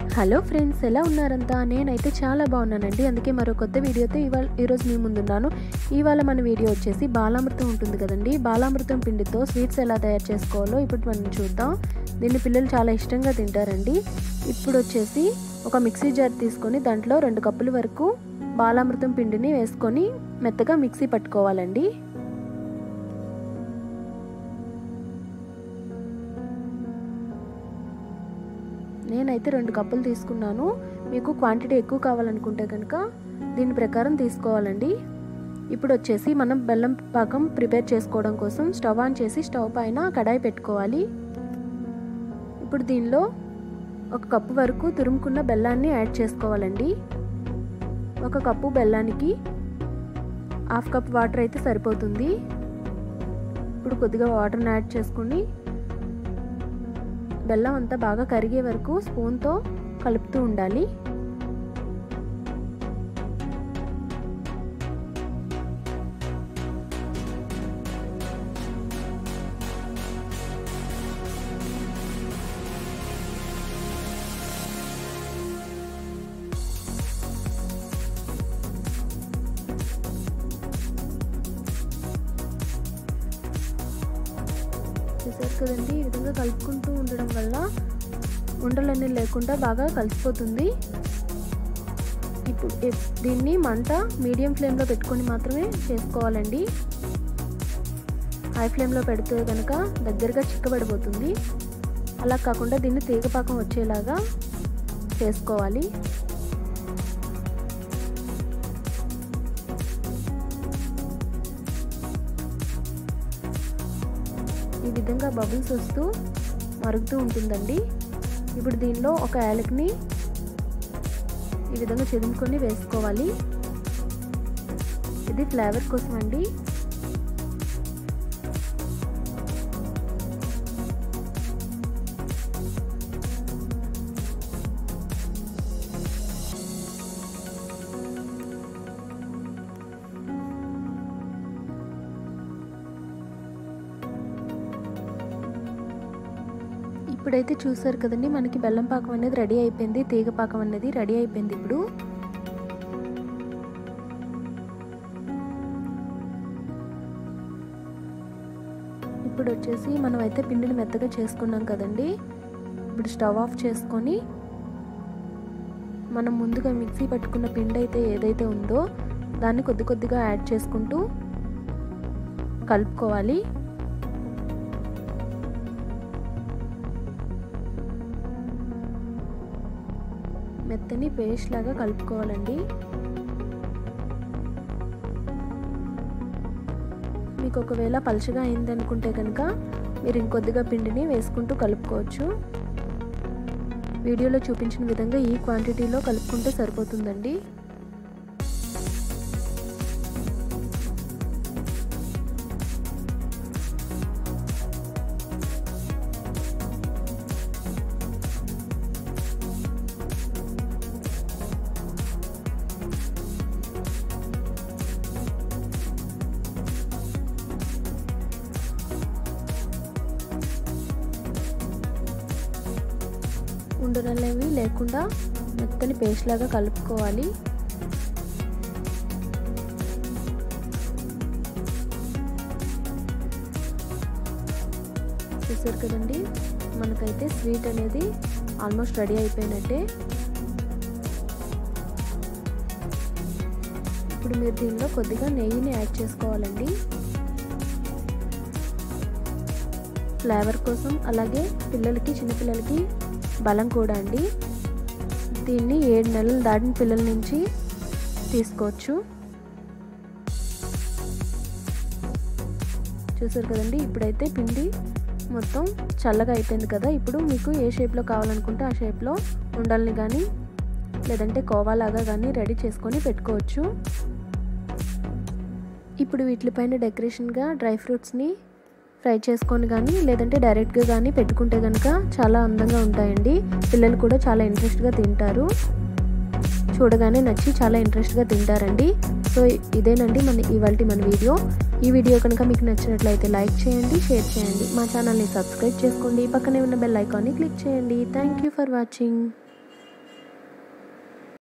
hello friends ఎలా ఉన్నారంతా నేనైతే చాలా బాగున్నానండి అందుకే మరో కొత్త వీడియోతో ఇవాళ ఈరోజు మీ ముందున్నాను ఇవాళ మన వీడియో వచ్చేసి బాలామృతం ఉంటుంది కదండి బాలామృతం పిండితో స్వీట్స్ ఎలా తయారు చేసుకోవాలో ఇప్పుడు మనం చూద్దాం దీన్ని పిల్లలు చాలా ఇష్టంగా తింటారండి ఇప్పుడు వచ్చేసి ఒక మిక్సీ జార్ తీసుకొని దాంట్లో రెండు కప్పుల వరకు బాలామృతం పిండిని వేసుకొని మెత్తగా మిక్సీ పట్టుకోవాలండి నేనైతే రెండు కప్పులు తీసుకున్నాను మీకు క్వాంటిటీ ఎక్కువ కావాలనుకుంటే కనుక దీని ప్రకారం తీసుకోవాలండి ఇప్పుడు వచ్చేసి మనం బెల్లం పాకం ప్రిపేర్ చేసుకోవడం కోసం స్టవ్ ఆన్ చేసి స్టవ్ పైన కడాయి పెట్టుకోవాలి ఇప్పుడు దీనిలో ఒక కప్పు వరకు తురుముకున్న బెల్లాన్ని యాడ్ చేసుకోవాలండి ఒక కప్పు బెల్లానికి హాఫ్ కప్ వాటర్ అయితే సరిపోతుంది ఇప్పుడు కొద్దిగా వాటర్ని యాడ్ చేసుకుని బెల్లం అంతా బాగా కరిగే వరకు స్పూన్తో కలుపుతూ ఉండాలి చూసారు కదండి ఈ విధంగా కలుపుకుంటూ ఉండడం వల్ల ఉండలన్నీ లేకుండా బాగా కలిసిపోతుంది ఇప్పుడు దీన్ని మంట మీడియం ఫ్లేమ్లో పెట్టుకొని మాత్రమే చేసుకోవాలండి హై ఫ్లేమ్లో పెడితే కనుక దగ్గరగా చిక్కబడిపోతుంది అలా కాకుండా దీన్ని తీగపాకం వచ్చేలాగా చేసుకోవాలి ఈ విధంగా బబుల్స్ వస్తూ మరుగుతూ ఉంటుందండి ఇప్పుడు దీనిలో ఒక యాలక్ని ఈ విధంగా చెదుముకొని వేసుకోవాలి ఇది ఫ్లేవర్ కోసం అండి ఇప్పుడైతే చూసారు కదండి మనకి బెల్లం పాకం అనేది రెడీ అయిపోయింది తీగ పాకం అనేది రెడీ అయిపోయింది ఇప్పుడు ఇప్పుడు వచ్చేసి మనం అయితే పిండిని మెత్తగా చేసుకున్నాం కదండి ఇప్పుడు స్టవ్ ఆఫ్ చేసుకొని మనం ముందుగా మిక్సీ పట్టుకున్న పిండి అయితే ఏదైతే ఉందో దాన్ని కొద్ది కొద్దిగా యాడ్ చేసుకుంటూ కలుపుకోవాలి మెత్తని పేస్ట్ లాగా కలుపుకోవాలండి మీకు ఒకవేళ పలుచగా అయింది అనుకుంటే కనుక మీరు ఇంకొద్దిగా పిండిని వేసుకుంటూ కలుపుకోవచ్చు వీడియోలో చూపించిన విధంగా ఈ క్వాంటిటీలో కలుపుకుంటే సరిపోతుందండి ఉండనలేవి లేకుండా మెత్తని పేస్ట్ లాగా కలుపుకోవాలి చూసారు కదండి మనకైతే స్వీట్ అనేది ఆల్మోస్ట్ రెడీ అయిపోయినట్టే ఇప్పుడు మీరు దీనిలో కొద్దిగా నెయ్యిని యాడ్ చేసుకోవాలండి ఫ్లేవర్ కోసం అలాగే పిల్లలకి చిన్నపిల్లలకి బలం కూడా అండి దీన్ని ఏడు నెలలు దాటిన పిల్లల నుంచి తీసుకోవచ్చు చూసారు కదండి ఇప్పుడైతే పిండి మొత్తం చల్లగా అయిపోయింది కదా ఇప్పుడు మీకు ఏ షేప్లో కావాలనుకుంటే ఆ షేప్లో ఉండల్ని కానీ లేదంటే కోవాలాగా కానీ రెడీ చేసుకొని పెట్టుకోవచ్చు ఇప్పుడు వీటిపైన డెకరేషన్గా డ్రై ఫ్రూట్స్ని ఫ్రై చేసుకొని కానీ లేదంటే డైరెక్ట్గా కానీ పెట్టుకుంటే కనుక చాలా అందంగా ఉంటాయండి పిల్లలు కూడా చాలా ఇంట్రెస్ట్గా తింటారు చూడగానే నచ్చి చాలా ఇంట్రెస్ట్గా తింటారండి సో ఇదేనండి మన ఇవాళ మన వీడియో ఈ వీడియో కనుక మీకు నచ్చినట్లయితే లైక్ చేయండి షేర్ చేయండి మా ఛానల్ని సబ్స్క్రైబ్ చేసుకోండి పక్కనే ఉన్న బెల్ ఐకాన్ని క్లిక్ చేయండి థ్యాంక్ యూ ఫర్ వాచింగ్